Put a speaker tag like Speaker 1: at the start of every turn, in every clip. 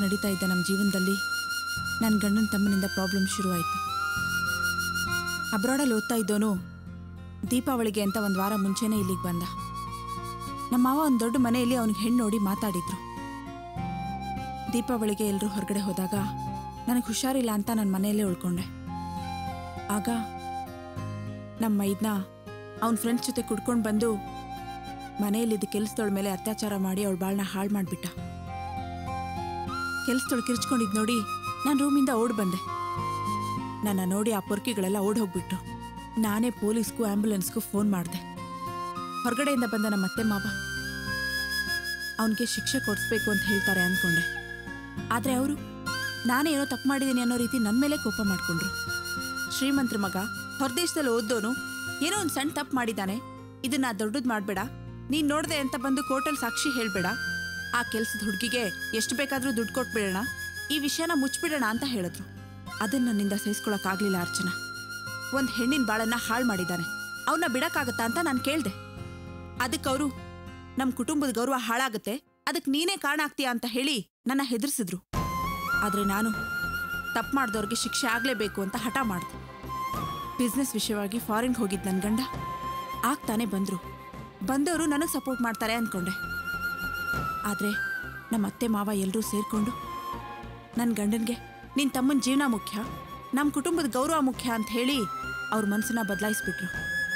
Speaker 1: ನಡೀತಾ ಇದ್ದ ನಮ್ಮ ಜೀವನದಲ್ಲಿ ನನ್ನ ಗಂಡನ ತಮ್ಮನಿಂದ ಪ್ರಾಬ್ಲಮ್ ಶುರುವಾಯಿತು ಅಬ್ರಾಡಲ್ಲಿ ಓದ್ತಾ ಇದ್ದೋನು ದೀಪಾವಳಿಗೆ ಅಂತ ಒಂದು ವಾರ ಮುಂಚೆನೇ ಇಲ್ಲಿಗೆ ಬಂದ ನಮ್ಮ ಮಾವ ಒಂದು ದೊಡ್ಡ ಮನೆಯಲ್ಲಿ ಅವನಿಗೆ ಹೆಣ್ಣು ನೋಡಿ ಮಾತಾಡಿದ್ರು ದೀಪಾವಳಿಗೆ ಎಲ್ಲರೂ ಹೊರಗಡೆ ಹೋದಾಗ ನನಗೆ ಹುಷಾರಿಲ್ಲ ಅಂತ ನನ್ನ ಮನೆಯಲ್ಲೇ ಉಳ್ಕೊಂಡೆ ಆಗ ನಮ್ಮ ಮೈದ್ನ ಅವನ ಫ್ರೆಂಡ್ಸ್ ಜೊತೆ ಕುಡ್ಕೊಂಡು ಬಂದು ಮನೆಯಲ್ಲಿದ್ದ ಕೆಲಸದೊಳ ಮೇಲೆ ಅತ್ಯಾಚಾರ ಮಾಡಿ ಅವಳ ಬಾಳನ್ನ ಹಾಳು ಮಾಡಿಬಿಟ್ಟ ಕೆಲಸದೊಳು ಕಿರ್ಚ್ಕೊಂಡಿದ್ ನೋಡಿ ನಾನು ರೂಮಿಂದ ಓಡ್ ಬಂದೆ ನನ್ನ ನೋಡಿ ಆ ಪೊರ್ಕಿಗಳೆಲ್ಲ ಓಡ್ ಹೋಗ್ಬಿಟ್ರು ನಾನೇ ಪೊಲೀಸ್ಗೂ ಆಂಬ್ಯುಲೆನ್ಸ್ಗೂ ಫೋನ್ ಮಾಡಿದೆ ಹೊರಗಡೆಯಿಂದ ಬಂದ ನಮ್ಮ ಅತ್ತೆ ಮಾವ ಅವನಿಗೆ ಶಿಕ್ಷೆ ಕೊಡಿಸ್ಬೇಕು ಅಂತ ಹೇಳ್ತಾರೆ ಅಂದ್ಕೊಂಡೆ ಆದರೆ ಅವರು ನಾನೇ ಏನೋ ತಪ್ಪು ಮಾಡಿದ್ದೀನಿ ಅನ್ನೋ ರೀತಿ ನನ್ನ ಮೇಲೆ ಕೋಪ ಮಾಡ್ಕೊಂಡ್ರು ಶ್ರೀಮಂತ್ರ ಮಗ ಹೊರದೇಶದಲ್ಲಿ ಓದ್ದೋನು ಏನೋ ಒಂದು ಸಣ್ಣ ತಪ್ಪು ಮಾಡಿದ್ದಾನೆ ಇದನ್ನ ದೊಡ್ಡದು ಮಾಡಬೇಡ ನೀನ್ ನೋಡ್ದೆ ಅಂತ ಬಂದು ಕೋರ್ಟಲ್ಲಿ ಸಾಕ್ಷಿ ಹೇಳ್ಬೇಡ ಆ ಕೆಲ್ಸದ ಹುಡುಗಿಗೆ ಎಷ್ಟು ಬೇಕಾದ್ರೂ ದುಡ್ಡು ಕೊಟ್ಬಿಡೋಣ ಈ ವಿಷಯನ ಮುಚ್ಚಿಬಿಡೋಣ ಅಂತ ಹೇಳಿದ್ರು ಅದನ್ನ ನನ್ನಿಂದ ಸಹಿಸ್ಕೊಳಕ್ಕಾಗ್ಲಿಲ್ಲ ಅರ್ಚನಾ ಒಂದ್ ಹೆಣ್ಣಿನ ಬಾಳನ್ನ ಹಾಳು ಮಾಡಿದ್ದಾನೆ ಅವನ್ನ ಬಿಡಕ್ಕಾಗತ್ತಾ ಅಂತ ನಾನು ಕೇಳ್ದೆ ಅದಕ್ಕೆ ಅವರು ನಮ್ಮ ಕುಟುಂಬದ ಗೌರವ ಹಾಳಾಗುತ್ತೆ ಅದಕ್ಕೆ ನೀನೇ ಕಾರಣ ಆಗ್ತೀಯಾ ಅಂತ ಹೇಳಿ ನನ್ನ ಹೆದರ್ಸಿದ್ರು ಆದ್ರೆ ನಾನು ತಪ್ಪು ಮಾಡಿದವ್ರಿಗೆ ಶಿಕ್ಷೆ ಆಗ್ಲೇಬೇಕು ಅಂತ ಹಠ ಮಾಡಿದೆ ಬಿಸ್ನೆಸ್ ವಿಷಯವಾಗಿ ಫಾರಿನ್ಗೆ ಹೋಗಿದ್ ನನ್ನ ಗಂಡ ಆಗ್ತಾನೆ ಬಂದ್ರು ಬಂದವರು ನನಗೆ ಸಪೋರ್ಟ್ ಮಾಡ್ತಾರೆ ಅಂದ್ಕೊಂಡೆ ಆದ್ರೆ ನಮ್ಮ ಅತ್ತೆ ಮಾವ ಎಲ್ಲರೂ ಸೇರ್ಕೊಂಡು ನನ್ನ ಗಂಡನ್ಗೆ ನಿನ್ ತಮ್ಮನ ಜೀವನ ಮುಖ್ಯ ನಮ್ಮ ಕುಟುಂಬದ ಗೌರವ ಮುಖ್ಯ ಅಂತ ಹೇಳಿ ಅವ್ರ ಮನಸ್ಸನ್ನ ಬದಲಾಯಿಸ್ಬಿಟ್ರು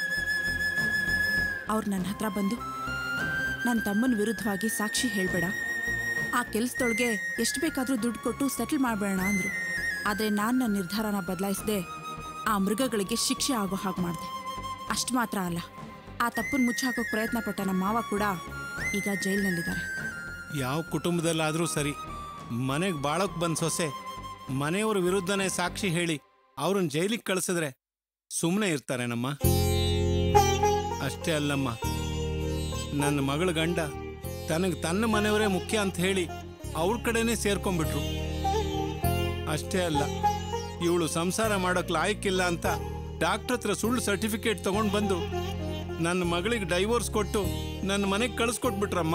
Speaker 1: ಅವ್ರು ನನ್ನ ಹತ್ರ ಬಂದು ನನ್ನ ತಮ್ಮನ ವಿರುದ್ಧವಾಗಿ ಸಾಕ್ಷಿ ಹೇಳ್ಬೇಡ ಆ ಕೆಲ್ಸದೊಳಗೆ ಎಷ್ಟು ಬೇಕಾದ್ರೂ ದುಡ್ಡು ಕೊಟ್ಟು ಸೆಟಲ್ ಮಾಡಬೇಡ ಅಂದ್ರು ಆದರೆ ನಾನು ನನ್ನ ನಿರ್ಧಾರನ ಬದಲಾಯಿಸದೆ ಆ ಮೃಗಗಳಿಗೆ ಶಿಕ್ಷೆ ಆಗೋ ಹಾಗೆ ಮಾಡಿದೆ ಅಷ್ಟು ಮಾತ್ರ ಅಲ್ಲ ಆ ತಪ್ಪನ್ನು ಮುಚ್ಚಾಕೋಕೆ ಪ್ರಯತ್ನ ಪಟ್ಟ ನಮ್ಮ ಮಾವ ಕೂಡ ಈಗ ಜೈಲಿನಲ್ಲಿದ್ದಾರೆ
Speaker 2: ಯಾವ ಕುಟುಂಬದಲ್ಲಾದರೂ ಸರಿ ಮನೆಗೆ ಬಾಳಕ್ ಬಂದ್ ಸೊಸೆ ಮನೆಯವ್ರ ವಿರುದ್ಧನೇ ಸಾಕ್ಷಿ ಹೇಳಿ ಅವ್ರನ್ನ ಜೈಲಿಗೆ ಕಳಿಸಿದ್ರೆ ಸುಮ್ಮನೆ ಇರ್ತಾರೇನಮ್ಮ ಅಷ್ಟೇ ಅಲ್ಲಮ್ಮ ನನ್ನ ಮಗಳ ಗಂಡ ತನಗೆ ತನ್ನ ಮನೆಯವರೇ ಮುಖ್ಯ ಅಂತ ಹೇಳಿ ಅವ್ರ ಕಡೆನೇ ಸೇರ್ಕೊಂಡ್ಬಿಟ್ರು ಅಷ್ಟೇ ಅಲ್ಲ ಇವಳು ಸಂಸಾರ ಮಾಡೋಕ್ ಲಾಯಕ್ಕಿಲ್ಲ ಅಂತ ಡಾಕ್ಟರ್ ಹತ್ರ ಸುಳ್ಳು ಸರ್ಟಿಫಿಕೇಟ್ ತಗೊಂಡು ಬಂದು ನನ್ನ ಮಗಳಿಗೆ ಡೈವೋರ್ಸ್ ಕೊಟ್ಟು ನನ್ನ ಮನೆಗೆ ಕಳಿಸ್ಕೊಟ್ಬಿಟ್ರಮ್ಮ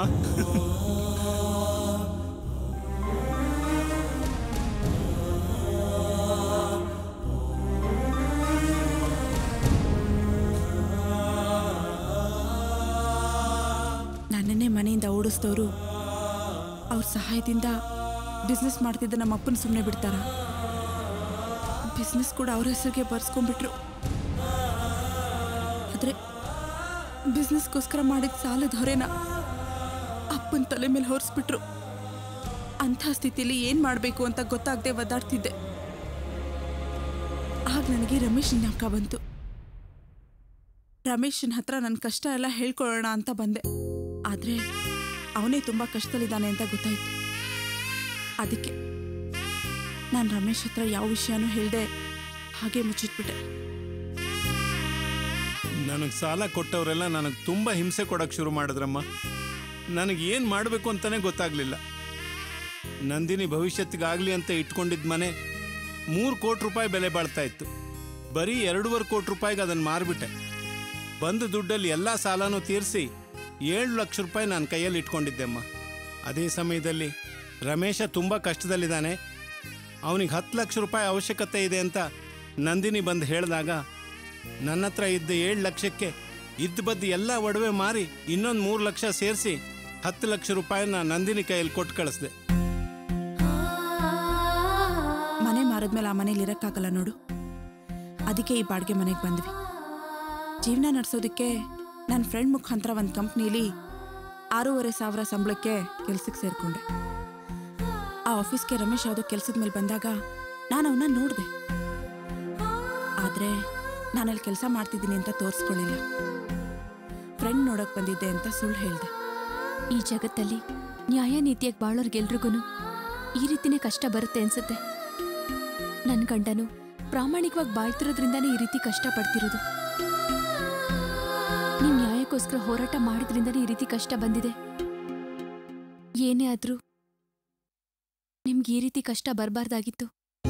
Speaker 1: ನನ್ನನ್ನೇ ಮನೆಯಿಂದ ಓಡಿಸಿದವರು ಅವ್ರ ಸಹಾಯದಿಂದ ಬಿಸ್ನೆಸ್ ಮಾಡ್ತಿದ್ದ ನಮ್ಮ ಅಪ್ಪನ ಸುಮ್ಮನೆ ಬಿಡ್ತಾರ ಬಿಸ್ನೆಸ್ ಕೂಡ ಅವ್ರ ಹೆಸರಿಗೆ ಬರ್ಸ್ಕೊಂಡ್ಬಿಟ್ರು ಆದ್ರೆ ಬಿಸ್ನೆಸ್ಗೋಸ್ಕರ ಮಾಡಿದ ಸಾಲದ ಹೊರೆನ ಅಪ್ಪನ ತಲೆ ಮೇಲೆ ಹೊರಿಸ್ಬಿಟ್ರು ಅಂಥ ಸ್ಥಿತಿಲಿ ಏನ್ ಮಾಡಬೇಕು ಅಂತ ಗೊತ್ತಾಗದೆ ಒದ್ದಾಡ್ತಿದ್ದೆ ಆಗ ನನಗೆ ರಮೇಶ್ ಜ್ಞಾಪಕ ಬಂತು ರಮೇಶನ್ ಹತ್ರ ನನ್ನ ಕಷ್ಟ ಎಲ್ಲ ಹೇಳ್ಕೊಳ್ಳೋಣ ಅಂತ ಬಂದೆ ಆದ್ರೆ ಅವನೇ ತುಂಬಾ ಕಷ್ಟದಲ್ಲಿದ್ದಾನೆ ಅಂತ ಗೊತ್ತಾಯ್ತು ಅದಕ್ಕೆ ನಾನು ರಮೇಶ್ ಹತ್ರ ಯಾವ ವಿಷಯನೂ ಹೇಳ್ದೆ ಹಾಗೆ ಮುಚ್ಚಿಟ್ಬಿಟ್ಟೆ
Speaker 2: ನನಗೆ ಸಾಲ ಕೊಟ್ಟವರೆಲ್ಲ ನನಗೆ ತುಂಬ ಹಿಂಸೆ ಕೊಡಕ್ಕೆ ಶುರು ಮಾಡಿದ್ರಮ್ಮ ನನಗೆ ಏನು ಮಾಡಬೇಕು ಅಂತಾನೆ ಗೊತ್ತಾಗ್ಲಿಲ್ಲ ನಂದಿನಿ ಭವಿಷ್ಯತ್ತಿಗಾಗಲಿ ಅಂತ ಇಟ್ಕೊಂಡಿದ್ದ ಮನೆ ಮೂರು ಕೋಟಿ ರೂಪಾಯಿ ಬೆಲೆ ಬಾಳ್ತಾ ಇತ್ತು ಬರೀ ಎರಡೂವರೆ ಕೋಟಿ ರೂಪಾಯಿಗೆ ಅದನ್ನು ಮಾರ್ಬಿಟ್ಟೆ ಬಂದ ದುಡ್ಡಲ್ಲಿ ಎಲ್ಲ ಸಾಲನೂ ತೀರಿಸಿ ಏಳು ಲಕ್ಷ ರೂಪಾಯಿ ನಾನು ಕೈಯಲ್ಲಿ ಇಟ್ಕೊಂಡಿದ್ದೆಮ್ಮ ಅದೇ ಸಮಯದಲ್ಲಿ ರಮೇಶ ತುಂಬ ಕಷ್ಟದಲ್ಲಿದ್ದಾನೆ ಅವನಿಗೆ ಹತ್ತು ಲಕ್ಷ ರೂಪಾಯಿ ಅವಶ್ಯಕತೆ ಇದೆ ಅಂತ ನಂದಿನಿ ಬಂದು ಹೇಳಿದಾಗ ನನ್ನ ಹತ್ರ ಇದ್ದ ಏಳು ಲಕ್ಷಕ್ಕೆ ಇದ್ದ ಬದ್ದು ಎಲ್ಲ ಒಡವೆ ಮಾರಿ ಇನ್ನೊಂದು ಮೂರು ಲಕ್ಷ ಸೇರಿಸಿ ಹತ್ತು ಲಕ್ಷ ರೂಪಾಯಿನ ನಂದಿನಿ ಕೈಯಲ್ಲಿ ಕೊಟ್ಟು ಕಳಿಸ್ದೆ
Speaker 1: ಮನೆ ಮಾರಿದ್ಮೇಲೆ ಆ ಮನೇಲಿ ಇರಕ್ಕಾಗಲ್ಲ ನೋಡು ಅದಕ್ಕೆ ಈ ಬಾಡಿಗೆ ಮನೆಗೆ ಬಂದ್ವಿ ಜೀವನ ನಡೆಸೋದಕ್ಕೆ ನನ್ನ ಫ್ರೆಂಡ್ ಮುಖಾಂತರ ಒಂದು ಕಂಪ್ನಿಲಿ ಆರೂವರೆ ಸಾವಿರ ಸಂಬಳಕ್ಕೆ ಕೆಲ್ಸಕ್ಕೆ ಸೇರ್ಕೊಂಡೆ ಆ ಆಫೀಸ್ಗೆ ರಮೇಶ್ ಯಾವುದೋ ಕೆಲ್ಸದ ಮೇಲೆ ಬಂದಾಗ ನಾನು ಅವನ್ನ ನೋಡಿದೆ ಆದರೆ ನಾನಲ್ಲಿ ಕೆಲಸ ಮಾಡ್ತಿದ್ದೀನಿ ಅಂತ ತೋರಿಸ್ಕೊಳ್ಳಿಲ್ಲ ಫ್ರೆಂಡ್ ನೋಡಕ್ ಬಂದಿದ್ದೆ ಅಂತ ಸುಳ್ಳು ಹೇಳಿದೆ
Speaker 3: ಈ ಜಗತ್ತಲ್ಲಿ ನ್ಯಾಯ ನೀತಿಯಾಗಿ ಬಾಳೋರ್ಗೆಲ್ರಿಗೂ ಈ ರೀತಿನೇ ಕಷ್ಟ ಬರುತ್ತೆ ಅನ್ಸುತ್ತೆ ನನ್ನ ಗಂಡನು ಪ್ರಾಮಾಣಿಕವಾಗಿ ಬಾಳ್ತಿರೋದ್ರಿಂದಾನೇ ಈ ರೀತಿ ಕಷ್ಟ ಪಡ್ತಿರೋದು ನೀವು ನ್ಯಾಯಕ್ಕೋಸ್ಕರ ಹೋರಾಟ ಮಾಡಿದ್ರಿಂದಾನೇ ಈ ರೀತಿ ಕಷ್ಟ ಬಂದಿದೆ ಏನೇ ಆದ್ರೂ ನಿಮ್ಗೆ ಈ ರೀತಿ ಕಷ್ಟ ಬರಬಾರ್ದಾಗಿತ್ತು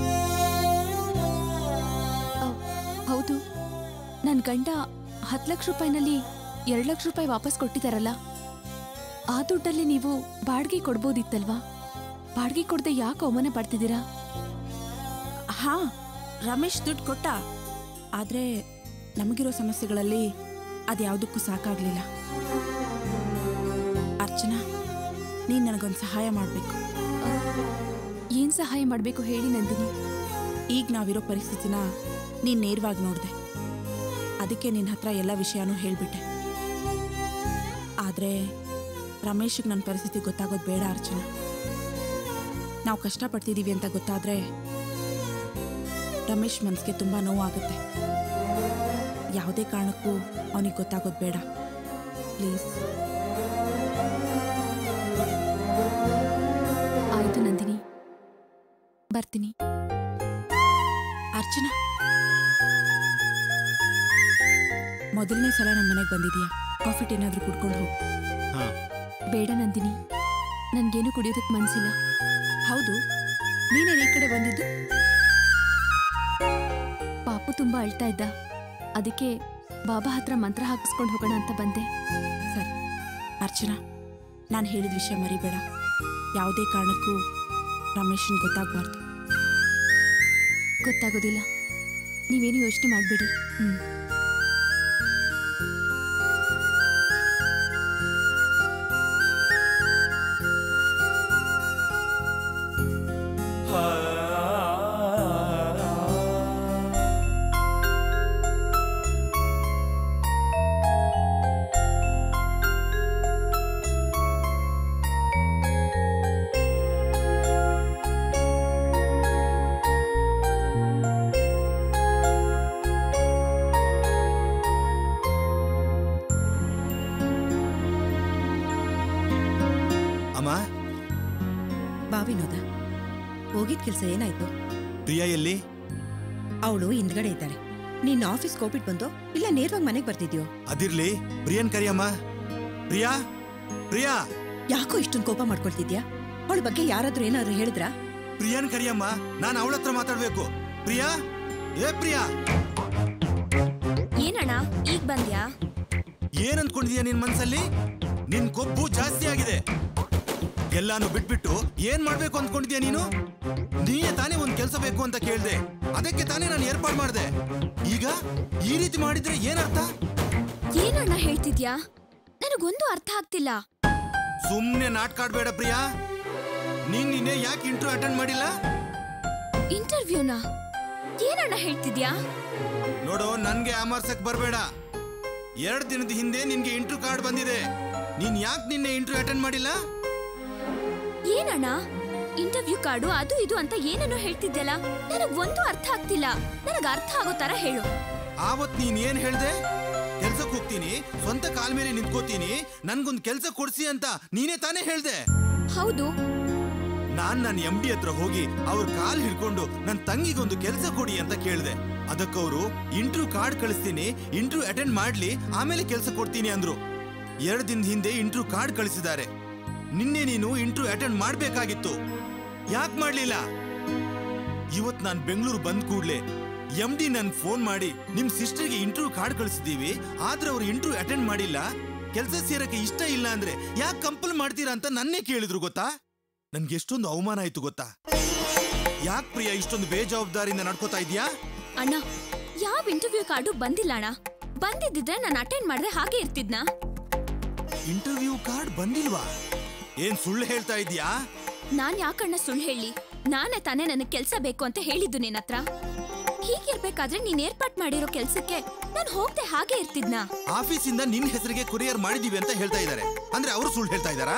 Speaker 3: ಹೌದು ನನ್ನ ಗಂಡ ಹತ್ತು ಲಕ್ಷ ರೂಪಾಯಿನಲ್ಲಿ ಎರಡು ಲಕ್ಷ ರೂಪಾಯಿ ವಾಪಸ್ ಕೊಟ್ಟಿದ್ದಾರಲ್ಲ ಆ ದುಡ್ಡಲ್ಲಿ ನೀವು ಬಾಡಿಗೆ ಕೊಡ್ಬೋದಿತ್ತಲ್ವಾ ಬಾಡಿಗೆ ಕೊಡದೆ ಯಾಕೆ ಅವಮಾನ ಪಡ್ತಿದ್ದೀರಾ
Speaker 1: ಹಾ ರಮೇಶ್ ದುಡ್ಡು ಕೊಟ್ಟ ಆದ್ರೆ ನಮಗಿರೋ ಸಮಸ್ಯೆಗಳಲ್ಲಿ ಅದ್ಯಾವುದಕ್ಕೂ ಸಾಕಾಗ್ಲಿಲ್ಲ ಅರ್ಚನಾ ನೀನ್ ನನಗೊಂದು ಸಹಾಯ ಮಾಡಬೇಕು
Speaker 3: ಏನ್ ಸಹಾಯ ಮಾಡ್ಬೇಕು ಹೇಳಿ ನಂದಿನಿ
Speaker 1: ಈಗ ನಾವಿರೋ ಪರಿಸ್ಥಿತಿನ ನೀನ್ ನೇರವಾಗಿ ನೋಡ್ದೆ ಅದಕ್ಕೆ ನಿನ್ನ ಹತ್ರ ಎಲ್ಲ ವಿಷಯನೂ ಹೇಳ್ಬಿಟ್ಟೆ ಆದ್ರೆ ರಮೇಶ್ಗೆ ನನ್ನ ಪರಿಸ್ಥಿತಿ ಗೊತ್ತಾಗೋದು ಬೇಡ ಅರ್ಚನಾ ನಾವು ಕಷ್ಟಪಡ್ತಿದ್ದೀವಿ ಅಂತ ಗೊತ್ತಾದ್ರೆ ರಮೇಶ್ ಮನ್ಸಿಗೆ ತುಂಬ ನೋವಾಗುತ್ತೆ ಯಾವುದೇ ಕಾರಣಕ್ಕೂ ಅವನಿಗೆ ಗೊತ್ತಾಗೋದು ಬೇಡ ಪ್ಲೀಸ್
Speaker 3: ಆಯ್ತು ನಂದಿನಿ ಬರ್ತೀನಿ
Speaker 1: ಅರ್ಚನಾ ಮೊದಲನೇ ಸಲ ನಮ್ಮ ಮನೆಗೆ ಬಂದಿದೀಯಾ ಕಾಫಿ ಟೀ ಏನಾದರೂ ಕುಡ್ಕೊಂಡು ಹೋಗು
Speaker 2: ಹಾ
Speaker 3: ಬೇಡ ನಂದಿನಿ ನನ್ಗೇನು ಕುಡಿಯೋದಕ್ಕೆ ಮನ್ಸಿಲ್ಲ
Speaker 1: ಹೌದು ನೀನೇನು ಈ ಕಡೆ ಬಂದಿದ್ದು
Speaker 3: ಪಾಪು ತುಂಬಾ ಅಳ್ತಾ ಇದ್ದ ಅದಕ್ಕೆ ಬಾಬಾ ಹತ್ರ ಮಂತ್ರ ಹಾಕಿಸ್ಕೊಂಡು ಹೋಗೋಣ ಅಂತ ಬಂದೆ
Speaker 1: ಸರಿ ಅರ್ಚನಾ ನಾನು ಹೇಳಿದ ವಿಷಯ ಮರಿಬೇಡ ಯಾವುದೇ ಕಾರಣಕ್ಕೂ ರಮೇಶನ್ ಗೊತ್ತಾಗಬಾರ್ದು
Speaker 3: ಗೊತ್ತಾಗೋದಿಲ್ಲ ನೀವೇನು ಯೋಚನೆ ಮಾಡಬೇಡಿ
Speaker 1: ಹ್ಮ್
Speaker 4: ಅಮ್ಮ
Speaker 5: ಬಾ ವಿನೋದ ಹೋಗಿದ್ ಕೆಲ್ಸ ಏನಾಯ್ತು
Speaker 4: ಪ್ರಿಯಾ ಎಲ್ಲಿ
Speaker 5: ಅವಳು ಹಿಂದ್ಗಡೆ ಇದ್ದಾಳೆ ನೀನ್ ಆಫೀಸ್ಗೆ ಹೋಗ್ಬಿಟ್ಟು ಬಂದು ಇಲ್ಲ ನೇರವಾಗಿ ಮನೆಗೆ ಬರ್ತಿದ್ಯೋ
Speaker 4: ಅದಿರ್ಲಿ ಪ್ರಿಯನ್ ಕರಿಯಮ್ಮ ಪ್ರಿಯಾ ಪ್ರಿಯಾ
Speaker 5: ಯಾಕೋ ಇಷ್ಟೊಂದು ಕೋಪ ಮಾಡ್ಕೊಳ್ತಿದ್ಯಾ ಅವಳ ಬಗ್ಗೆ ಯಾರಾದ್ರೂ ಏನಾದ್ರು ಹೇಳಿದ್ರಾ
Speaker 4: ಪ್ರಿಯನ್ ಕರಿಯಮ್ಮ ನಾನು ಅವಳ ಹತ್ರ ಮಾತಾಡ್ಬೇಕು ಪ್ರಿಯಾ ಏ ಪ್ರಿಯಾ
Speaker 6: ಏನಣ್ಣ ಈಗ ಬಂದ್ಯಾ
Speaker 4: ಏನ್ ಅನ್ಕೊಂಡಿದ್ಯಾ ನಿನ್ ಮನ್ಸಲ್ಲಿ ನಿನ್ ಕೊಬ್ಬು ಜಾಸ್ತಿ ಆಗಿದೆ ಎಲ್ಲಾನು ಬಿಟ್ಬಿಟ್ಟು ಏನ್ ಮಾಡ್ಬೇಕು ಅನ್ಕೊಂಡಿದ್ಯಾ ನೀನು ನೀನೇ ತಾನೇ ಒಂದ್ ಕೆಲ್ಸ ಬೇಕು ಅಂತ ಕೇಳ್ದೆ ಅದಕ್ಕೆ ತಾನೇ ನಾನು ಏರ್ಪಾಡು ಮಾಡ್ದೆ ಈಗ ಈ ರೀತಿ ಮಾಡಿದ್ರೆ ಏನರ್ಥ
Speaker 6: ಏನಣ್ಣ ಹೇಳ್ತಿದ್ಯಾ ನನಗೊಂದು ಅರ್ಥ ಆಗ್ತಿಲ್ಲ
Speaker 4: ಸುಮ್ನೆ ನಾಟಕ ಆಡ್ಬೇಡ ಪ್ರಿಯಾ ನೀನ್ ನಿನ್ನೆ ಯಾಕೆ ಇಂಟರ್ವ್ಯೂ ಅಟೆಂಡ್ ಮಾಡಿಲ್ಲ
Speaker 6: ಇಂಟರ್ವ್ಯೂನಾ ಏನಣ್ಣ ಹೇಳ್ತಿದ್ಯಾ
Speaker 4: ನೋಡು ನನ್ಗೆ ಅಮರ್ಸಕ್ ಬರ್ಬೇಡ ಎರಡ್ ದಿನದ ಹಿಂದೆ ನಿನ್ಗೆ ಇಂಟರ್ವ್ಯೂ ಕಾರ್ಡ್ ಬಂದಿದೆ ನೀನ್ ಯಾಕೆ ನಿನ್ನೆ ಇಂಟರ್ವ್ಯೂ ಅಟೆಂಡ್ ಮಾಡಿಲ್ಲ
Speaker 6: ಏನಣ್ಣ ಇಂಟರ್ವ್ಯೂ ಕಾರ್ಡು ಅದು ಇದು ಅಂತ ಏನೇನೋ ಹೇಳ್ತಿದ್ಯಲ್ಲ ನನಗ್ ಒಂದು ಅರ್ಥ ಆಗ್ತಿಲ್ಲ ನನಗ್ ಅರ್ಥ ಆಗೋ ತರ ಹೇಳು
Speaker 4: ಆವತ್ ನೀನ್ ಏನ್ ಹೇಳ್ದೆ ಕೆಲ್ಸಕ್ ಹೋಗ್ತೀನಿ ಸ್ವಂತ ಕಾಲ್ ಮೇಲೆ ನಿಂತ್ಕೋತೀನಿ ನನ್ಗೊಂದ್ ಕೆಲ್ಸ ಕೊಡ್ಸಿ ಅಂತ ನೀನೇ ತಾನೇ ಹೇಳ್ದೆ
Speaker 6: ಹೌದು
Speaker 4: ನಾನ್ ನನ್ನ ಎಂ ಡಿ ಹತ್ರ ಹೋಗಿ ಅವ್ರ ಕಾಲ್ ಹಿಡ್ಕೊಂಡು ನನ್ ತಂಗಿಗೊಂದು ಕೆಲ್ಸ ಕೊಡಿ ಅಂತ ಕೇಳ್ದೆ ಅದಕ್ಕವರು ಇಂಟರ್ವ್ಯೂ ಕಾರ್ಡ್ ಕಳಿಸ್ತೀನಿ ಇಂಟರ್ವ್ಯೂ ಅಟೆಂಡ್ ಮಾಡ್ಲಿ ಆಮೇಲೆ ಕೆಲ್ಸ ಕೊಡ್ತೀನಿ ಅಂದ್ರು ಎರಡ್ ದಿನದ ಹಿಂದೆ ಇಂಟರ್ವ್ಯೂ ಕಾರ್ಡ್ ಕಳಿಸಿದ್ದಾರೆ ನಿನ್ನೆ ನೀನು ಇಂಟರ್ವ್ಯೂ ಅಟೆಂಡ್ ಮಾಡ್ಬೇಕಾಗಿತ್ತು ಯಾಕೆ ಮಾಡ್ಲಿಲ್ಲ ಇವತ್ ನಾನ್ ಬೆಂಗಳೂರು ಬಂದ್ ಕೂಡ್ಲೆ ಎಂ ಡಿ ನನ್ ಫೋನ್ ಮಾಡಿ ನಿಮ್ ಸಿಸ್ಟರ್ಗೆ ಇಂಟರ್ವ್ಯೂ ಕಾರ್ಡ್ ಕಳಿಸಿದೀವಿ ಆದ್ರೆ ಅವ್ರು ಇಂಟರ್ವ್ಯೂ ಅಟೆಂಡ್ ಮಾಡಿಲ್ಲ ಕೆಲ್ಸ ಸೇರಕ್ಕೆ ಇಷ್ಟ ಇಲ್ಲ ಅಂದ್ರೆ ಯಾಕೆ ಕಂಪಲ್ ಮಾಡ್ತೀರಾ ಅಂತ ನನ್ನೇ ಕೇಳಿದ್ರು ಗೊತ್ತಾ ನನ್ಗೆ ಎಷ್ಟೊಂದು ಅವಮಾನ ಆಯ್ತು ಗೊತ್ತಾ ಯಾಕ್ ಪ್ರಿಯಾ ಇಷ್ಟೊಂದು ಬೇಜವಾಬ್ದಾರಿಯಿಂದ ನಡ್ಕೋತಾ ಇದೀಯಾ
Speaker 6: ಅಣ್ಣ ಯಾವ ಇಂಟರ್ವ್ಯೂ ಕಾರ್ಡು ಬಂದಿಲ್ಲ ಅಣ್ಣ ಬಂದಿದ್ದಿದ್ರೆ ನಾನು ಅಟೆಂಡ್ ಮಾಡಿದ್ರೆ ಹಾಗೆ ಇರ್ತಿದ್ನಾ
Speaker 4: ಇಂಟರ್ವ್ಯೂ ಕಾರ್ಡ್ ಬಂದಿಲ್ವಾ ಏನ್ ಸುಳ್ಳು ಹೇಳ್ತಾ ಇದೀಯಾ
Speaker 6: ನಾನ್ ಯಾಕಣ್ಣ ಸುಳ್ಳು ಹೇಳಿ ನಾನೇ ತಾನೇ ನನಗ್ ಕೆಲ್ಸ ಬೇಕು ಅಂತ ಹೇಳಿದ್ದು ನಿನ್ನ ಹತ್ರ ಹೀಗಿರ್ಬೇಕಾದ್ರೆ ನೀನ್ ಏರ್ಪಾಟ್ ಮಾಡಿರೋ ಕೆಲ್ಸಕ್ಕೆ ನಾನ್ ಹೋಗ್ದೆ ಹಾಗೆ ಇರ್ತಿದ್ನಾ
Speaker 4: ಆಫೀಸಿಂದ ನಿನ್ ಹೆಸರಿಗೆ ಕೊರಿಯರ್ ಮಾಡಿದೀವಿ ಅಂತ ಹೇಳ್ತಾ ಇದ್ದಾರೆ ಅಂದ್ರೆ ಅವರು ಸುಳ್ಳು ಹೇಳ್ತಾ ಇದ್ದಾರಾ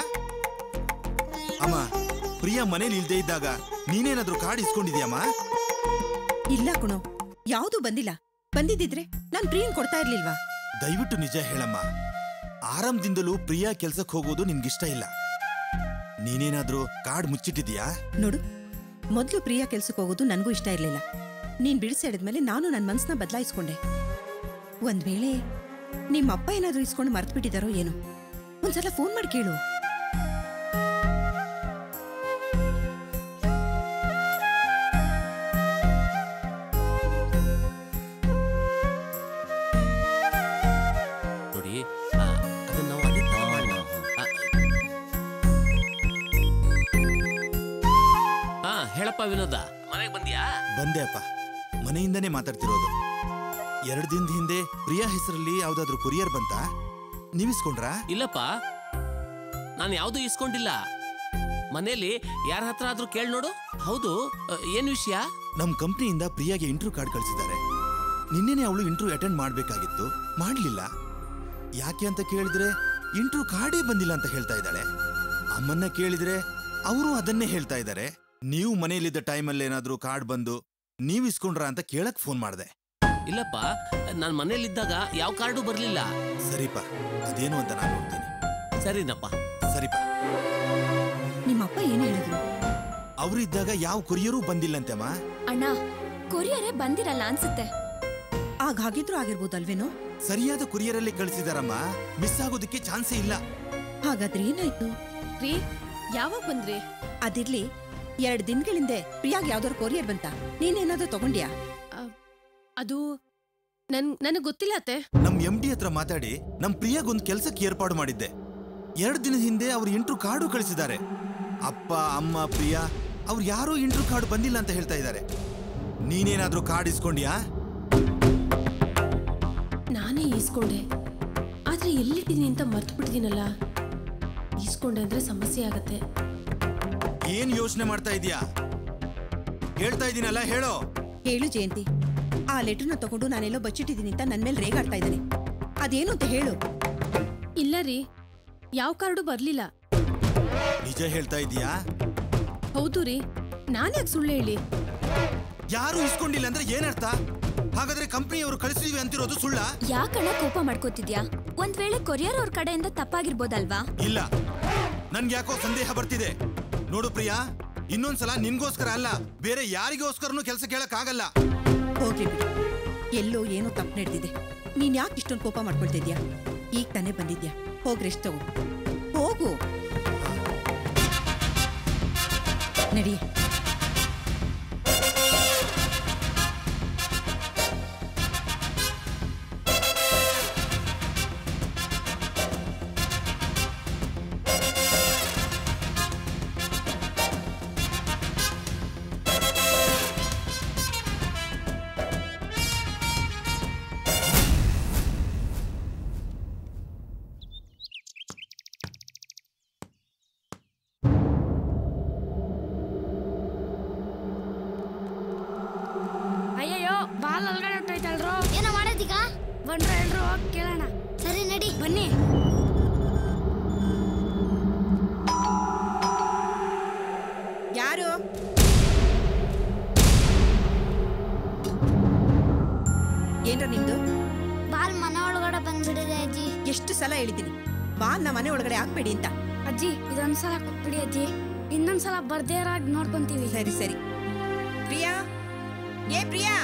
Speaker 4: ಅಮ್ಮ ಪ್ರಿಯಾ ಮನೇಲಿ ಇಲ್ದೇ ಇದ್ದಾಗ ನೀನೇನಾದ್ರೂ ಕಾರ್ಡ್ ಇಸ್ಕೊಂಡಿದ್ಯಮ್ಮ
Speaker 5: ಇಲ್ಲ ಕಣೋ ಯಾವ್ದೂ ಬಂದಿಲ್ಲ ಬಂದಿದ್ದಿದ್ರೆ ನಾನ್ ಪ್ರಿಯನ್ ಕೊಡ್ತಾ ಇರ್ಲಿಲ್ವಾ
Speaker 4: ದಯವಿಟ್ಟು ನಿಜ ಹೇಳಮ್ಮ ಆರಂಭದಿಂದಲೂ ಪ್ರಿಯಾ ಕೆಲ್ಸಕ್ಕೆ ಹೋಗೋದು ನಿನ್ಗಿಷ್ಟ ಇಲ್ಲ ನೀನೇನಾದ್ರೂ ಕಾರ್ಡ್ ಮುಚ್ಚಿಟ್ಟಿದ್ಯಾ
Speaker 5: ನೋಡು ಮೊದ್ಲು ಪ್ರಿಯಾ ಕೆಲ್ಸಕ್ಕೆ ಹೋಗೋದು ನನಗೂ ಇಷ್ಟ ಇರ್ಲಿಲ್ಲ ನೀನ್ ಬಿಡಿಸಿಡಿದ್ಮೇಲೆ ನಾನು ನನ್ನ ಮನ್ಸನ್ನ ಬದಲಾಯಿಸ್ಕೊಂಡೆ ಒಂದ್ ವೇಳೆ ನಿಮ್ಮ ಅಪ್ಪ ಏನಾದ್ರೂ ಇಸ್ಕೊಂಡು ಮರ್ತು ಬಿಟ್ಟಿದಾರೋ ಏನೋ ಒಂದ್ಸಲ ಫೋನ್ ಮಾಡಿ ಕೇಳು
Speaker 7: ನೋಡಿ ಆ, ಅದನ್ನ ನಾವು ಅದೇ ತರ ಮಾಡೋಣ. ಆ, ವಿನೋದ ಮನೆಗೆ ಬಂದ್ಯಾ
Speaker 4: ಬಂದೆ ಅಪ್ಪ ಮನೆಯಿಂದನೇ ಮಾತಾಡ್ತಿರೋದು ಎರಡು ದಿನದ ಹಿಂದೆ ಪ್ರಿಯಾ ಹೆಸರಲ್ಲಿ ಯಾವ್ದಾದ್ರು ಕೊರಿಯರ್ ಬಂತಾ ನೀವಿಸ್ಕೊಂಡ್ರಾ
Speaker 7: ಇಲ್ಲಪ್ಪ ನಾನು ಯಾವುದು ಇಸ್ಕೊಂಡಿಲ್ಲ ಮನೇಲಿ ಯಾರ ಹತ್ರ ಆದ್ರೂ ಕೇಳಿ ನೋಡು ಹೌದು ಅ, ಏನ್ ವಿಷಯ
Speaker 4: ನಮ್ ಕಂಪ್ನಿಯಿಂದ ಪ್ರಿಯಾಗೆ ಇಂಟ್ರ್ಯೂ ಕಾರ್ಡ್ ಕಳಿಸಿದ್ದಾರೆ ನಿನ್ನೆನೆ ಅವಳು ಇಂಟ್ರ್ಯೂ ಅಟೆಂಡ್ ಮಾಡ್ಬೇಕಾಗಿತ್ತು ಮಾಡ್ಲಿಲ್ಲ ಯಾಕೆ ಅಂತ ಕೇಳಿದ್ರೆ ಇಂಟ್ರ್ಯೂ ಕಾರ್ಡೇ ಬಂದಿಲ್ಲ ಅಂತ ಹೇಳ್ತಾ ಇದ್ದಾಳೆ ಅಮ್ಮನ್ನ ಕೇಳಿದ್ರೆ ಅವರು ಅದನ್ನೇ ಹೇಳ್ತಾ ಇದ್ದಾರೆ ನೀವು ಮನೆಯಲ್ಲಿದ್ದ ಟೈಮಲ್ಲಿ ಏನಾದ್ರೂ ಕಾರ್ಡ್ ಬಂದು ನೀವ್ ಇಸ್ಕೊಂಡ್ರ ಅಂತ ಕೇಳಕ್ ಫೋನ್ ಮಾಡ್ದೆ
Speaker 7: ಇಲ್ಲಪ್ಪ ನಾನು ಮನೇಲಿದ್ದಾಗ ಯಾವ ಕಾರ್ಡು ಬರ್ಲಿಲ್ಲ
Speaker 4: ಸರಿಪ ಅದೇನು ಅಂತ ನಾನು ನೋಡ್ತೀನಿ
Speaker 7: ಸರಿನಪ್ಪ
Speaker 4: ಸರಿಪ
Speaker 5: ನಿಮ್ಮಪ್ಪ ಏನು ಹೇಳಿದ್ರು
Speaker 4: ಅವರಿದ್ದಾಗ ಯಾವ ಕೊರಿಯರೂ ಬಂದಿಲ್ಲಂತೆಮ್ಮ
Speaker 6: ಅಣ್ಣ ಕೊರಿಯರೇ ಬಂದಿರಲ್ಲ ಅನ್ಸುತ್ತೆ
Speaker 5: ಆಗ ಹಾಗಿದ್ರು ಆಗಿರ್ಬೋದಲ್ವೇನೋ
Speaker 4: ಸರಿಯಾದ ಕೊರಿಯರಲ್ಲಿ ಕಳಿಸಿದಾರಮ್ಮ ಮಿಸ್ ಆಗೋದಕ್ಕೆ ಚಾನ್ಸೇ ಇಲ್ಲ
Speaker 5: ಹಾಗಾದ್ರೆ ಏನಾಯ್ತು
Speaker 8: ರೀ ಯಾವಾಗ ಬಂದ್ರಿ
Speaker 5: ಅದಿರ್ಲಿ ಎರಡ್ ದಿನಗಳಿಂದೆ ಪ್ರಿಯಾಗ್ ಯಾವ್ದಾದ್ರು ಕೊರಿಯರ್ ಬಂತ ನೀನೇನಾದ್ರೂ ತಗೊಂಡ್ಯಾ
Speaker 8: ಅದು ನನ್ ನನಗ್ ಗೊತ್ತಿಲ್ಲ ಅತ್ತೆ
Speaker 4: ನಮ್ ಎಂ ಡಿ ಹತ್ರ ಮಾತಾಡಿ ನಮ್ ಪ್ರಿಯಾಗ್ ಒಂದ್ ಕೆಲ್ಸಕ್ಕೆ ಏರ್ಪಾಡು ಮಾಡಿದ್ದೆ ಎರಡು ದಿನದ ಹಿಂದೆ ಅವ್ರು ಇಂಟ್ರು ಕಾರ್ಡು ಕಳಿಸಿದ್ದಾರೆ ಅಪ್ಪ ಅಮ್ಮ ಪ್ರಿಯಾ ಅವ್ರು ಯಾರೂ ಇಂಟ್ರು ಕಾರ್ಡ್ ಬಂದಿಲ್ಲ ಅಂತ ಹೇಳ್ತಾ ಇದ್ದಾರೆ ನೀನೇನಾದ್ರೂ ಕಾರ್ಡ್ ಇಸ್ಕೊಂಡ್ಯಾ
Speaker 8: ನಾನೇ ಈಸ್ಕೊಂಡೆ ಆದ್ರೆ ಎಲ್ಲಿಟ್ಟಿದೀನಿ ಅಂತ ಮರ್ತು ಬಿಟ್ಟಿದ್ದೀನಲ್ಲ ಈಸ್ಕೊಂಡೆ ಅಂದ್ರೆ ಸಮಸ್ಯೆ ಆಗತ್ತೆ
Speaker 4: ಏನ್ ಯೋಚನೆ ಮಾಡ್ತಾ ಇದೀಯಾ ಹೇಳ್ತಾ ಇದೀನಲ್ಲ ಹೇಳೋ
Speaker 5: ಹೇಳು ಜಯಂತಿ ಆ ಲೆಟರ್ನ ತಗೊಂಡು ನಾನೆಲ್ಲೋ ಬಚ್ಚಿಟ್ಟಿದ್ದೀನಿ ಅಂತ ನನ್ ಮೇಲೆ ರೇಗಾಡ್ತಾ ಇದ್ದಾನೆ ಅದೇನು ಅಂತ ಹೇಳು
Speaker 8: ಇಲ್ಲ ರೀ ಯಾವ ಕಾರ್ಡು ಬರ್ಲಿಲ್ಲ
Speaker 4: ನಿಜ ಹೇಳ್ತಾ ಇದೀಯಾ
Speaker 8: ಹೌದು ರೀ ನಾನ್ಯಾಕೆ ಸುಳ್ಳು ಹೇಳಿ
Speaker 4: ಯಾರು ಇಸ್ಕೊಂಡಿಲ್ಲ ಅಂದ್ರೆ ಏನರ್ಥ ಹಾಗಾದ್ರೆ ಕಂಪ್ನಿಯವರು ಕಳಿಸಿದ್ವಿ ಅಂತಿರೋದು ಸುಳ್ಳ
Speaker 6: ಯಾಕಣ್ಣ ಕೋಪ ಮಾಡ್ಕೋತಿದ್ಯಾ ಒಂದ್ ವೇಳೆ ಕೊರಿಯರ್ ಅವ್ರ ಕಡೆಯಿಂದ ತಪ್ಪಾಗಿರ್ಬೋದಲ್ವಾ
Speaker 4: ಇಲ್ಲ ನನ್ಗೆ ಯಾಕೋ ಸಂದೇಹ ಬರ್ತಿದೆ ನೋಡು ಪ್ರಿಯಾ ಇನ್ನೊಂದ್ಸಲ ನಿನ್ಗೋಸ್ಕರ ಅಲ್ಲ ಬೇರೆ ಯಾರಿಗೋಸ್ಕರನೂ ಕೆಲಸ ಕೇಳಕ್ ಆಗಲ್ಲ
Speaker 5: ಹೋಗ್ಲಿ ಬಿಡು ಎಲ್ಲೋ ಏನೋ ತಪ್ಪು ನಡೆದಿದೆ ನೀನ್ ಯಾಕೆ ಇಷ್ಟೊಂದು ಕೋಪ ಮಾಡ್ಕೊಳ್ತಿದ್ಯಾ ಈಗ ತಾನೇ ಬಂದಿದ್ಯಾ ಹೋಗ್ ರೆಸ್ಟ್ ತಗೋ ಹೋಗು ನಡಿ
Speaker 9: ಅಯ್ಯಯ್ಯೋ ಬಾಲ್ ಒಳಗಡೆ ಹೊಟ್ಟೋಯ್ತಲ್ರು
Speaker 10: ಏನೋ ಮಾಡೋದೀಗ
Speaker 9: ಬಂದ್ರ ಎಲ್ರು ಹೋಗಿ ಕೇಳೋಣ
Speaker 10: ಸರಿ ನಡಿ
Speaker 9: ಬನ್ನಿ
Speaker 5: ಯಾರು ಏನ್ರ ನಿಮ್ದು
Speaker 10: ಬಾಲ್ ಮನೆ ಒಳಗಡೆ ಬಂದ್ಬಿಡಿದೆ ಅಜ್ಜಿ
Speaker 5: ಎಷ್ಟು ಸಲ ಹೇಳಿದ್ದೀನಿ ಬಾ ನಮ್ಮ ಮನೆ ಒಳಗಡೆ ಹಾಕ್ಬೇಡಿ ಅಂತ
Speaker 9: ಅಜ್ಜಿ ಇದೊಂದ್ಸಲ ಕೊಟ್ಬಿಡಿ ಅಜ್ಜಿ ಇನ್ನೊಂದ್ಸಲ ಬರ್ದೇ ಇರಾಗ್ ನೋಡ್ಕೊಂತೀವಿ
Speaker 5: ಸರಿ ಸರಿ ಪ್ರಿಯಾ ಏ ಪ್ರಿಯಾ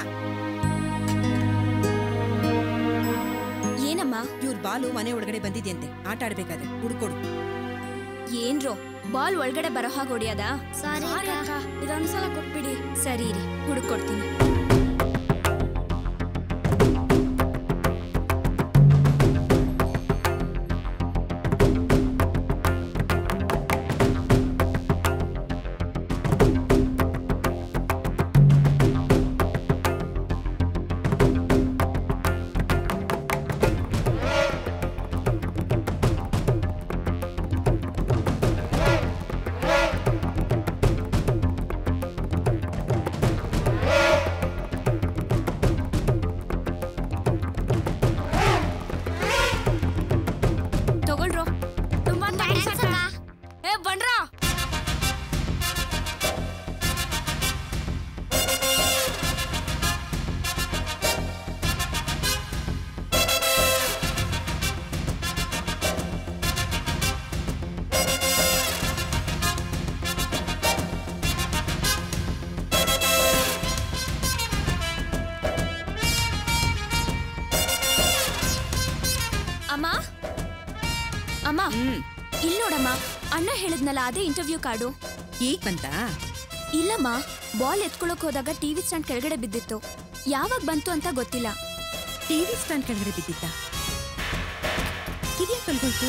Speaker 6: ಏನಮ್ಮ
Speaker 5: ಇವ್ರ ಬಾಲು ಮನೆ ಒಳಗಡೆ ಬಂದಿದ್ಯಂತೆ ಆಟ ಆಡ್ಬೇಕಾದ್ರೆ ಹುಡ್ಕೊಡು
Speaker 6: ಏನ್ರೋ ಬಾಲ್ ಒಳಗಡೆ ಬರೋ ಹಾಗೆ ಹೊಡಿಯೋದಾ
Speaker 10: ಸಾರಿ
Speaker 9: ಸಾರಿ
Speaker 10: ಅಕ್ಕ
Speaker 9: ಅಕ್ಕ ಇದೊಂದ್ಸಲ ಕೊಟ್ಬಿಡಿ
Speaker 6: ಸರಿ ರೀ ಹುಡುಕೊಡ್ತೀನಿ ತಗೊಳ್ರೋ
Speaker 9: ತುಂಬಾ ಥ್ಯಾಂಕ್ಸ್
Speaker 10: Thanks
Speaker 9: ಅಕ್ಕ
Speaker 10: ಅಕ್ಕ.
Speaker 9: ಏ ಬನ್ರೋ
Speaker 6: ಅಮ್ಮ ಅಮ್ಮ ಇಲ್ಲಿ ನೋಡಮ್ಮ ಅಣ್ಣ ಹೇಳಿದ್ನಲ್ಲ ಅದೇ ಇಂಟರ್ವ್ಯೂ ಕಾರ್ಡು
Speaker 5: ಈಗ ಬಂತಾ
Speaker 6: ಇಲ್ಲಮ್ಮ ಬಾಲ್ ಎತ್ಕೊಳಕ್ ಹೋದಾಗ ಟಿವಿ ಸ್ಟ್ಯಾಂಡ್ ಕೆಳಗಡೆ ಬಿದ್ದಿತ್ತು ಯಾವಾಗ ಬಂತು ಅಂತ ಗೊತ್ತಿಲ್ಲ
Speaker 5: ಟಿವಿ ಸ್ಟ್ಯಾಂಡ್ ಕೆಳಗಡೆ ಬಿದ್ದಿದ್ದ ಇದ್ಯಾಕೆ ಕಲ್ಗೋಯ್ತು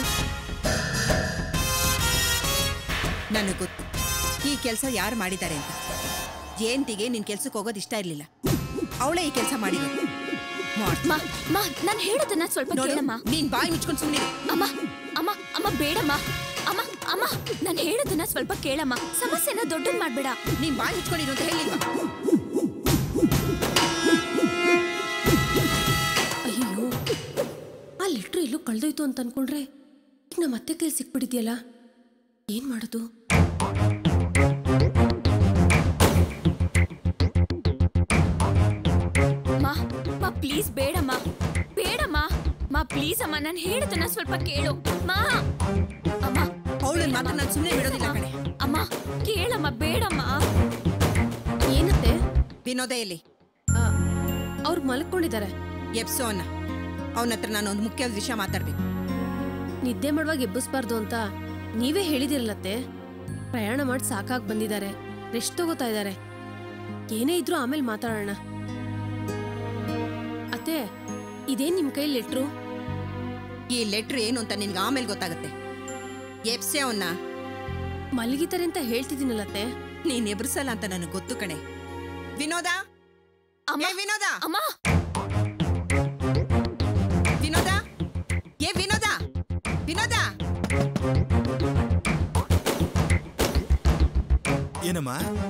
Speaker 5: ನನಗೆ ಗೊತ್ತು ಈ ಕೆಲಸ ಯಾರು ಮಾಡಿದ್ದಾರೆ ಅಂತ ಜಯಂತಿಗೆ ನಿನ್ ಕೆಲ್ಸಕ್ಕೆ ಹೋಗೋದು ಇಷ್ಟ ಇರ್ಲಿಲ್ಲ ಅವಳೇ ಈ ಕೆಲಸ ಮಾಡಿರೋದು ಮಾಡ್.
Speaker 6: ಮಾ ಮಾ ನಾನು ಹೇಳೋದನ್ನ ಸ್ವಲ್ಪ
Speaker 5: ನೋಡು,
Speaker 6: ಕೇಳಮ್ಮ
Speaker 5: ನೀನ್ ಬಾಯಿ ಮುಚ್ಕೊಂಡು ಸುಮ್ಮನೆ
Speaker 6: ಅಮ್ಮ ಅಮ್ಮ ಅಮ್ಮ ಬೇಡಮ್ಮ ಅಮ್ಮ ಅಮ್ಮ ನಾನು ಹೇಳೋದನ್ನ ಸ್ವಲ್ಪ ಕೇಳಮ್ಮ ಸಮಸ್ಯೆನ ದೊಡ್ಡದ್ ಮಾಡ್ಬೇಡ
Speaker 5: ನೀನ್ ಬಾಯಿ ಮುಚ್ಕೊಂಡಿರು ಅಂತ ಹೇಳಿಲ್ವಾ
Speaker 8: ಅಯ್ಯೋ ಆ ಲೆಟ್ರ್ ಎಲ್ಲೋ ಕಳ್ದೋಯ್ತು ಅಂತ ಅನ್ಕೊಂಡ್ರೆ ಈಗ ನಮ್ಮ ಅತ್ತೆ ಕೈಲಿ ಸಿಕ್ಬಿಟ್ಟಿದ್ಯಲ್ಲ ಏನ್ ಮಾಡೋದು
Speaker 6: ಮಾ ಮಾ ಪ್ಲೀಸ್ ಬೇಡಮ್ಮ ಬೇಡಮ್ಮ ಮಾ ಪ್ಲೀಸ್ ಅಮ್ಮ ನಾನು ಹೇಳೋದನ್ನ ಸ್ವಲ್ಪ ಕೇಳು ಮಾ ಅಮ್ಮ
Speaker 5: ಅವಳನ್ನ ಮಾತ್ರ ನಾನು ಸುಮ್ಮನೆ ಬಿಡೋದಿಲ್ಲ ಕಣೆ
Speaker 6: ಅಮ್ಮ ಕೇಳಮ್ಮ ಬೇಡಮ್ಮ
Speaker 8: ಏನತ್ತೆ
Speaker 5: ವಿನೋದ ಎಲ್ಲಿ
Speaker 8: ಅವ್ರು ಮಲ್ಕೊಂಡಿದ್ದಾರೆ
Speaker 5: ಎಪ್ಸೋ ಅನ್ನ ಅವನ ಹತ್ರ ನಾನು ಒಂದು ಮುಖ್ಯವಾದ ವಿಷಯ ಮಾತಾಡ್ಬೇಕು
Speaker 8: ನಿದ್ದೆ ಮಾಡುವಾಗ ಎಬ್ಬಿಸ್ಬಾರ್ದು ಅಂತ ನೀವೇ ಹೇಳಿದಿರಲ್ಲತ್ತೆ ಪ್ರಯಾಣ ಮಾಡಿ ಸಾಕಾಗಿ ಬಂದಿದ್ದಾರೆ ರೆಸ್ಟ್ ತಗೋತಾ ಇದ್ದಾರೆ ಏನೇ ಇದ್ರೂ ಆಮೇಲೆ ಮಾತಾಡೋಣ ಅತ್ತೆ ಇದೇನ್ ನಿಮ್ ಕೈ ಲೆಟ್ರು
Speaker 5: ಈ ಲೆಟ್ರ್ ಏನು ಅಂತ ನಿನ್ಗೆ ಆಮೇಲೆ ಗೊತ್ತಾಗುತ್ತೆ ಎಪ್ಸೆ ಅವನ್ನ
Speaker 8: ಮಲಗಿತಾರೆ ಅಂತ ಹೇಳ್ತಿದ್ದೀನಲ್ಲತ್ತೆ
Speaker 5: ನೀನ್ ಎಬ್ರಿಸಲ್ಲ ಅಂತ ನನಗೆ ಗೊತ್ತು ಕಣೆ ವಿನೋದ
Speaker 6: ಅಮ್ಮ
Speaker 5: ಏ ವಿನೋದ
Speaker 6: ಅಮ್ಮ
Speaker 5: ವಿನೋದ ಏ ವಿನೋದ ವಿನೋದ
Speaker 4: ಏನಮ್ಮ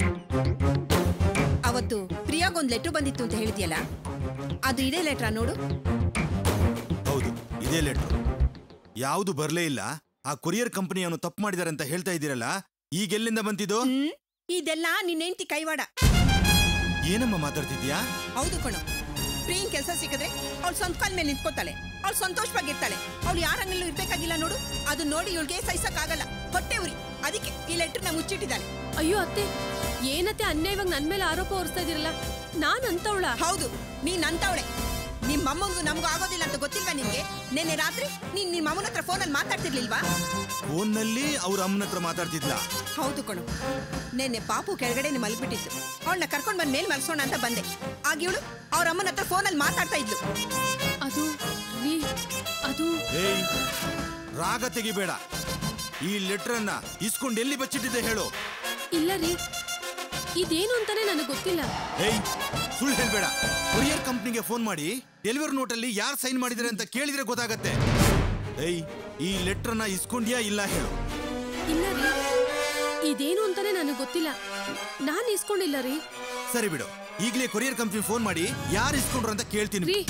Speaker 5: ಅವತ್ತು ಪ್ರಿಯಾಗೊಂದ್ ಲೆಟ್ರ್ ಬಂದಿತ್ತು ಅಂತ ಹೇಳಿದ್ಯಲ್ಲ ಅದು ಇದೇ ಲೆಟ್ರಾ ನೋಡು
Speaker 4: ಹೌದು ಇದೇ ಲೆಟ್ರು ಯಾವುದು ಬರಲೇ ಇಲ್ಲ ಆ ಕೊರಿಯರ್ ಕಂಪನಿಯವನು ತಪ್ಪು ಮಾಡಿದ್ದಾರೆ ಅಂತ ಹೇಳ್ತಾ ಇದ್ದೀರಲ್ಲ ಈಗೆಲ್ಲಿಂದ ಬಂತಿದ್ದು
Speaker 5: ಹ್ಮ್ ಇದೆಲ್ಲ ನಿನ್ನ ಹೆಂಡತಿ ಕೈವಾಡ
Speaker 4: ಏನಮ್ಮ ಮಾತಾಡ್ತಿದ್ಯಾ
Speaker 5: ಹೌದು ಕಣು ಪ್ರಿಯನ್ ಕೆಲಸ ಸಿಕ್ಕಿದ್ರೆ ಅವಳು ಸ್ವಂತ ಕಾಲ್ ಮೇಲೆ ನಿಂತ್ಕೋತಾಳೆ ಅವಳು ಸಂತೋಷವಾಗಿರ್ತಾಳೆ ಅವಳು ಯಾರ ಅಂಗಲ್ಲೂ ಇರ್ಬೇಕಾಗಿಲ್ಲ ನೋಡು ಅದು ನೋಡಿ ಇವಳಿಗೆ ಸಹಿಸಕ್ಕಾಗಲ್ಲ ಹೊಟ್ಟೆ ಉರಿ ಅದಕ್ಕೆ ಈ ಲೆಟರ್ನ ಮುಚ್ಚಿಟ್ಟಿದ್ದಾಳೆ
Speaker 8: ಅಯ್ಯೋ ಅತ್ತೆ ಏನತ್ತೆ ಅನ್ಯಾಯವಾಗಿ ನನ್ ಮೇಲೆ ಆರೋಪ ಹೊರಿಸ್ತಾ ಇದೀರಲ್ಲ ನಾನ್ ಅಂತವಳ
Speaker 5: ಹೌದು ನೀನ್ ಅಂತವಳೆ ನಿಮ್ ಅಮ್ಮಂಗೂ ನಮಗೂ ಆಗೋದಿಲ್ಲ ಅಂತ ಗೊತ್ತಿಲ್ವಾ ನಿನ್ಗೆ ನಿನ್ನೆ ರಾತ್ರಿ ನೀನ್ ನಿಮ್ಮ ಅಮ್ಮನ ಹತ್ರ ಫೋನಲ್ಲಿ ಮಾತಾಡ್ತಿರ್ಲಿಲ್ವಾ
Speaker 4: ಫೋನ್ನಲ್ಲಿ ಅವ್ರ ಅಮ್ಮನ ಹತ್ರ ಮಾತಾಡ್ತಿದ್ಲಾ
Speaker 5: ಹೌದು ಕಣು ನಿನ್ನೆ ಪಾಪು ಕೆಳಗಡೆ ಮಲ್ಬಿಟ್ಟಿತ್ತು ಅವಳನ್ನ ಕರ್ಕೊಂಡ್ ಬಂದ್ ಮೇಲ್ ಮಲ್ಸೋಣ ಅಂತ ಬಂದೆ ಆಗ ಇವಳು ಅವ್ರ ಅಮ್ಮನ ಹತ್ರ ಫೋನಲ್ಲಿ ಮಾತಾಡ್ತಾ ಇದ್ಲು
Speaker 8: ಅದು ರೀ ಅದು
Speaker 4: ಏಯ್ ರಾಗ ತೆಗಿಬೇಡ ಈ ಲೆಟ್ರನ್ನ ಇಸ್ಕೊಂಡು ಎಲ್ಲಿ ಬಚ್ಚಿಟ್ಟಿದೆ ಹೇಳು
Speaker 8: ಇಲ್ಲ ರೀ ಇದೇನು ಅಂತಾನೆ ನನಗೆ ಗೊತ್ತಿಲ್ಲ
Speaker 4: ಏಯ್ ಸುಳ್ಳು ಹೇಳ್ಬೇಡ ಕೊರಿಯರ್ ಕಂಪ್ನಿಗೆ ಫೋನ್ ಮಾಡಿ ಡೆಲಿವರಿ ನೋಟಲ್ಲಿ ಯಾರು ಸೈನ್ ಮಾಡಿದ್ದಾರೆ ಅಂತ ಕೇಳಿದ್ರೆ ಗೊತ್ತಾಗತ್ತೆ ಏಯ್ ಈ ಲೆಟ್ರನ್ನ ಇಸ್ಕೊಂಡ್ಯಾ ಇಲ್ಲ ಹೇಳು
Speaker 8: ಇಲ್ಲ ರೀ ಇದೇನು ಅಂತಾನೆ ನನಗೆ ಗೊತ್ತಿಲ್ಲ ನಾನು ಇಸ್ಕೊಂಡಿಲ್ಲ ರೀ
Speaker 4: ಸರಿ ಬಿಡು ಈಗಲೇ ಕೊರಿಯರ್ ಕಂಪ್ನಿ ಫೋನ್ ಮಾಡಿ ಯಾರು ಇಸ್ಕೊಂಡ್ರು ಅಂತ ಕೇಳ್ತೀನಿ
Speaker 8: ರೀ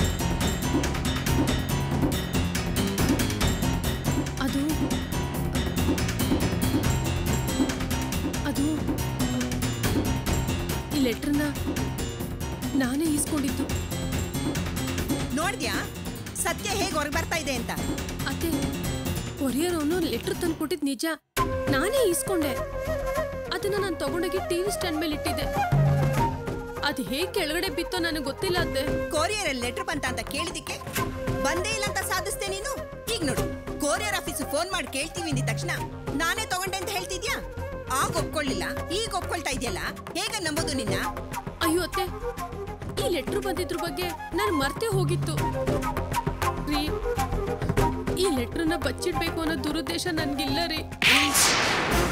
Speaker 8: ಅದು ಅದು ಈ ಲೆಟ್ರನ್ನ ನಾನೇ ಈಸ್ಕೊಂಡಿದ್ದು
Speaker 5: ನೋಡ್ದ್ಯಾ ಸತ್ಯ ಹೇಗೆ ಹೊರಗೆ ಬರ್ತಾ ಇದೆ ಅಂತ
Speaker 8: ಅತ್ತೆ ಕೊರಿಯರ್ ಅವನು ಲೆಟ್ರ್ ತಂದು ಕೊಟ್ಟಿದ್ ನಿಜ ನಾನೇ ಈಸ್ಕೊಂಡೆ ಅದನ್ನ ನಾನು ತಗೊಂಡೋಗಿ ಟಿವಿ ಸ್ಟ್ಯಾಂಡ್ ಮೇಲೆ ಇಟ್ಟಿದ್ದೆ ಅದು ಹೇಗ್ ಕೆಳಗಡೆ ಬಿತ್ತೋ ನನಗೆ ಗೊತ್ತಿಲ್ಲ ಅತ್ತೆ
Speaker 5: ಕೊರಿಯರ್ ಅಲ್ಲಿ ಲೆಟರ್ ಬಂತ ಅಂತ ಕೇಳಿದಿಕ್ಕೆ ಬಂದೇ ಇಲ್ಲ ಅಂತ ಸಾಧಿಸ್ತೆ ನೀನು ಈಗ ನೋಡು ಕೊರಿಯರ್ ಆಫೀಸ್ ಫೋನ್ ಮಾಡಿ ಕೇಳ್ತೀವಿ ಅಂದಿದ ತಕ್ಷಣ ನಾನೇ ತಗೊಂಡೆ ಅಂತ ಹೇಳ್ತಿದ್ಯಾ ಆಗ ಒಪ್ಕೊಳ್ಳಿಲ್ಲ ಈಗ ಒಪ್ಕೊಳ್ತಾ ಇದೆಯಲ್ಲ ಹೇಗ ನಂಬೋದು ನಿನ್ನ
Speaker 8: ಅಯ್ಯೋ ಅತ್ತೆ ಈ ಲೆಟ್ರ್ ಬಂದಿದ್ರ ಬಗ್ಗೆ ನಾನು ಮರ್ತೇ ಹೋಗಿತ್ತು ರೀ ಈ ಲೆಟ್ರನ್ನ ಬಚ್ಚಿಡ್ಬೇಕು ಅನ್ನೋ ದುರುದ್ದೇಶ ನನ್ಗಿಲ್ಲ ರೀ